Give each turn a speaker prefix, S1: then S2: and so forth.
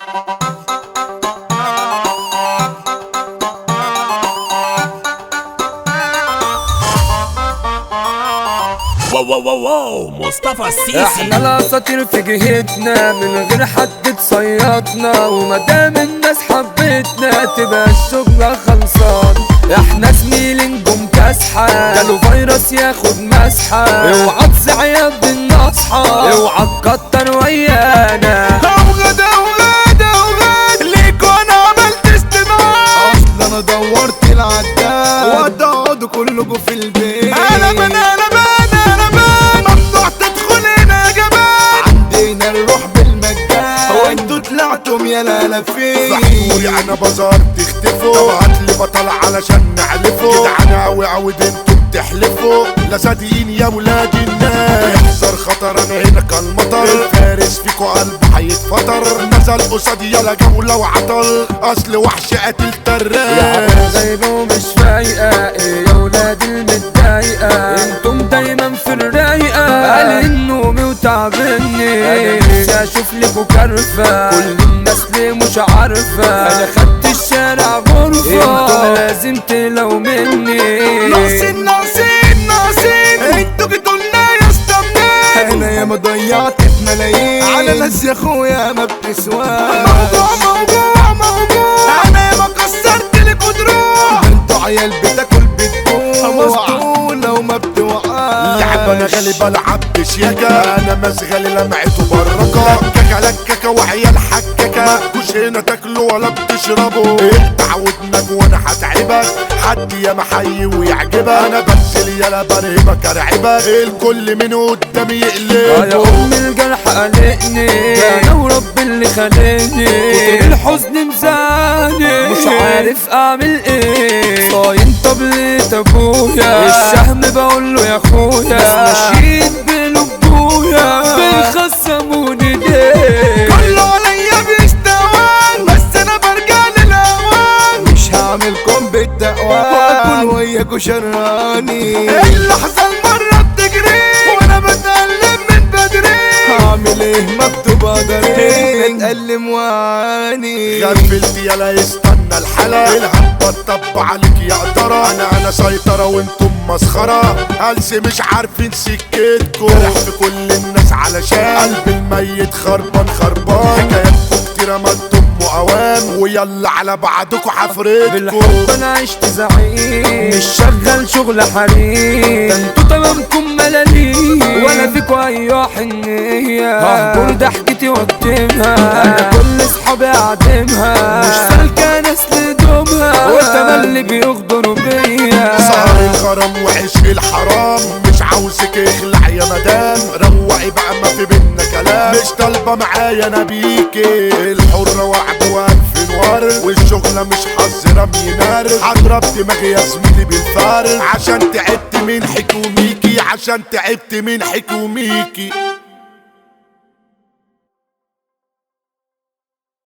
S1: واو واو واو واو مصطفى السيسي
S2: احنا الاساطير في جهتنا من غير حد تصيطنا ومادام الناس حبتنا تبقى الشغل خلصان احنا زميل نجوم كاسحة جاله فيروس ياخد مسحة اوعى تصعيب بالنصحى اوعى تكتر ويانا
S3: اوغد اوغد اوغد ليكو انا عملت استماع اصل انا دورت العداد وتقعدوا كلكوا في البيت انا من انا من انا من ممنوع تدخل هنا يا جماعه عندنا الروح بالمجان وانتوا طلعتم يا لالا فين
S4: فحوري انا بازار تختفوا طب هاتلي بطل علشان نعلفه جدعان اوي عود انتوا بتحلفوا لا صادقين يا ولاد الناس يحذر خطر انا هنا كالمطر الفارس فيكو قلب هيتفطر نزل قصادي يلا جولة وعطل اصل وحش قاتل
S2: يا
S4: تراس
S2: عم غايبة ومش فايقة ايه يا ولاد المتضايقة انتم دايما في الرايقة قال النوم وتعبني انا نفسي اشوف لكوا كرفة كل الناس ليه مش عارفة انا خدت الشارع غرفة انتم لازم تلو مني
S3: ناقصين ناقصين ناقصين انتوا جيتوا لنا يا اسطى منين انا يا ما ضيعت في ملايين على ناس يا اخويا ما بتسواش موضوع موضوع موضوع انا يا ما كسرت لكوا دروع انتوا عيال بتاكل بتجوع مسطولة وما بتوقعش
S4: لعب انا غالب العب بشياكة انا مشغل لمعته بركة لككة لككة وعيال حككة مالكوش هنا تاكلوا ولا بتشربوا اقطع ودنك وانا هتعبك حد يا محي ويعجبك انا بنزل يلا برهبك ارعبك الكل من قدامي
S2: آه يا
S4: يقلبه
S2: ام الجرح قلقني انا ورب اللي خلقني كتر الحزن مزاني مش عارف اعمل ايه صايم طبلة ابويا الشهم بقول له يا اخويا ماشيين بلبويا بيخصموني ليه
S3: كله عليا بيستوان بس انا برجع للاوان مش هعملكم بالتقوى واكون وياكوا شراني اللحظة المرة بتجري وانا بتألم من بدري هعمل ايه مكتوب قدري اتألم وعاني
S4: غفلت يلا يستنى الحلا الهبة طب عليك يا قدرة انا انا سيطرة وانتم مسخرة هلسي مش عارفين سكتكم راح في كل الناس علشان قلب الميت خربان خربان حكاياتكم كتيرة ما تضموا اوام ويلا على بعضكم حفرتكم
S2: بالحب انا عشت زعيم مش شغال شغل حريم ده انتوا تمامكم ملاليم ولا فيكوا اي حنية ههجر ضحكتي واكتمها انا كل اصحابي اعدمها مش سالكة ناس لدومها وتملي بيغدروا بيا
S4: سهر الغرام وعشق الحرام مش عاوزك اخلع يا مدام روقي بقى ما في بينا كلام مش طالبه معايا انا بيكي الحرة وعد والف نوار والشغلة مش حظ رمي نار هضرب دماغي يا زميلي بالفارغ عشان تعبت من حكوميكي عشان تعبت من حكوميكي